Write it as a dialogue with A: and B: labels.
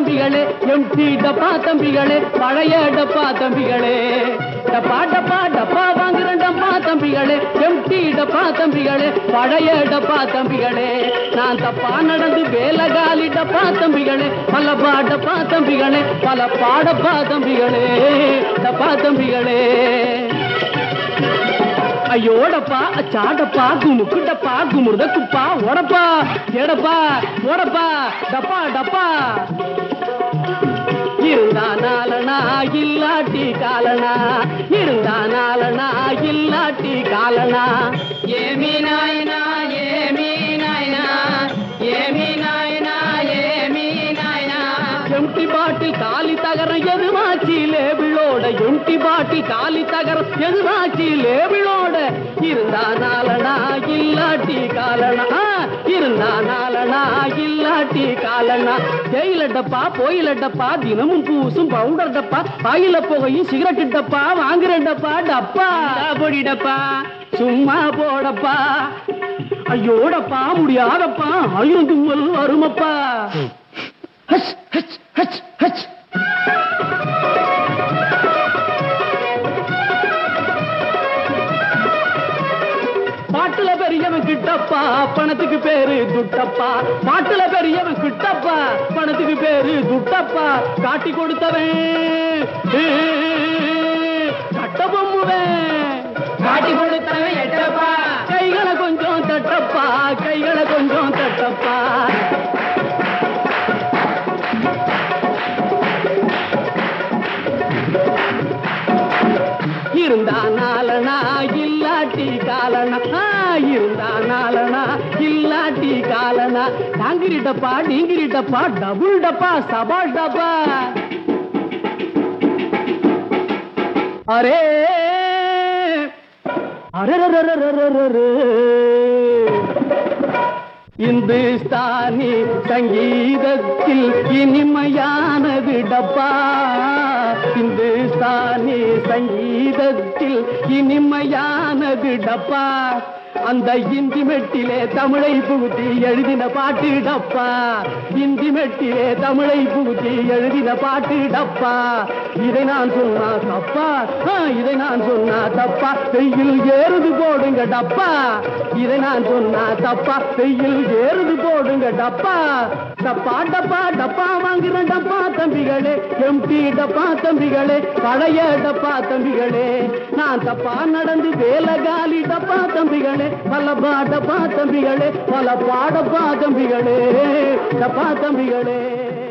A: தம்பிகளே empty டப்பா தம்பிகளே பழைய டப்பா தம்பிகளே டப்பா டப்பா டப்பா வாங்குற டப்பா தம்பிகளே எம்டி டப்பா தம்பிகளே பழைய டப்பா தம்பிகளே நான் தப்பா நடந்து வேலகாலி டப்பா தம்பிகளே பல பாடப்பா தம்பிகளே பல பாடப்பா தம்பிகளே டப்பா தம்பிகளே ஐயோடப்பா அச்சாடப்பா குமுக்குடப்பா குமுறுத குப்பா ஓடப்பா எடப்பா ஓடப்பா டப்பா டப்பா இருந்தா நாளனா இல்லாட்டி காலனா இருந்தா நாளனா இல்லாட்டி காலனா ஏமி நாயனா ஏமி நாயனா ஏமி நாயனா ஏமி நாயனா எம்டி பாட்டில் காலி தகரம் எதுமாச்சி லேபிளோட எம்டி பாட்டில் காலி தகரம் எதுமாச்சி லேபிளோட இருந்தா நாளனா இல்லாட்டி காலனா இருந்தா நாளனா இல்லாட்டி காலனா தேயில டப்பா போயில டப்பா தினமும் பூசும் பவுடர் டப்பா வாயில புகையும் சிகரெட் டப்பா வாங்குற டப்பா டப்பா பொடி டப்பா சும்மா போடப்பா ஐயோடப்பா முடியாதப்பா ஆயிரம் தும்மல் வருமப்பா ஹச் ஹச் ஹச் ஹச் பாட்டுல பெரியவன் கிட்டப்பா பணத்துக்கு பேரு துட்டப்பா பாட்டுல பெரியவன் கிட்டப்பா பணத்துக்கு பேரு துட்டப்பா காட்டி கொடுத்தவன் ஏ, கட்ட பொம்முவன் காட்டி கொடுத்தவன் எட்டப்பா கைகளை கொஞ்சம் தட்டப்பா கைகளை கொஞ்சம் தட்டப்பா இருந்தா நாளனா இல்லாட்டி காலனா ஆ, இருந்தா நாளனா இல்லாட்டி காலனா டாங்கிரி டப்பா டிங்கிரி டப்பா டபுள் டப்பா சபால் டப்பா அரே அரே இந்துஸ்தானி சங்கீதத்தில் இனிமையானது டப்பா இந்துஸ்தானி சங்கீதத்தில் இனிமையானது டப்பா அந்த இந்தி மெட்டிலே தமிழை புகுத்தி எழுதின பாட்டு டப்பா இந்தி மெட்டிலே தமிழை புகுத்தி எழுதின பாட்டு டப்பா இதை நான் சொன்னா தப்பா ஆ, இதை நான் சொன்னா தப்பா வெயில் ஏறுது போடுங்க டப்பா இதை நான் சொன்னா தப்பா வெயில் ஏறுது போடுங்க டப்பா டப்பா டப்பா டப்பா வாங்குற டப்பா தம்பிகளே எம்டி டப்பா தம்பிகளே பழைய டப்பா தம்பிகளே நான் தப்பா நடந்து வேலகாலி டப்பா தம்பிகளே பல பாடப்பா தம்பிகளே பல பாடப்பா தம்பிகளே டப்பா தம்பிகளே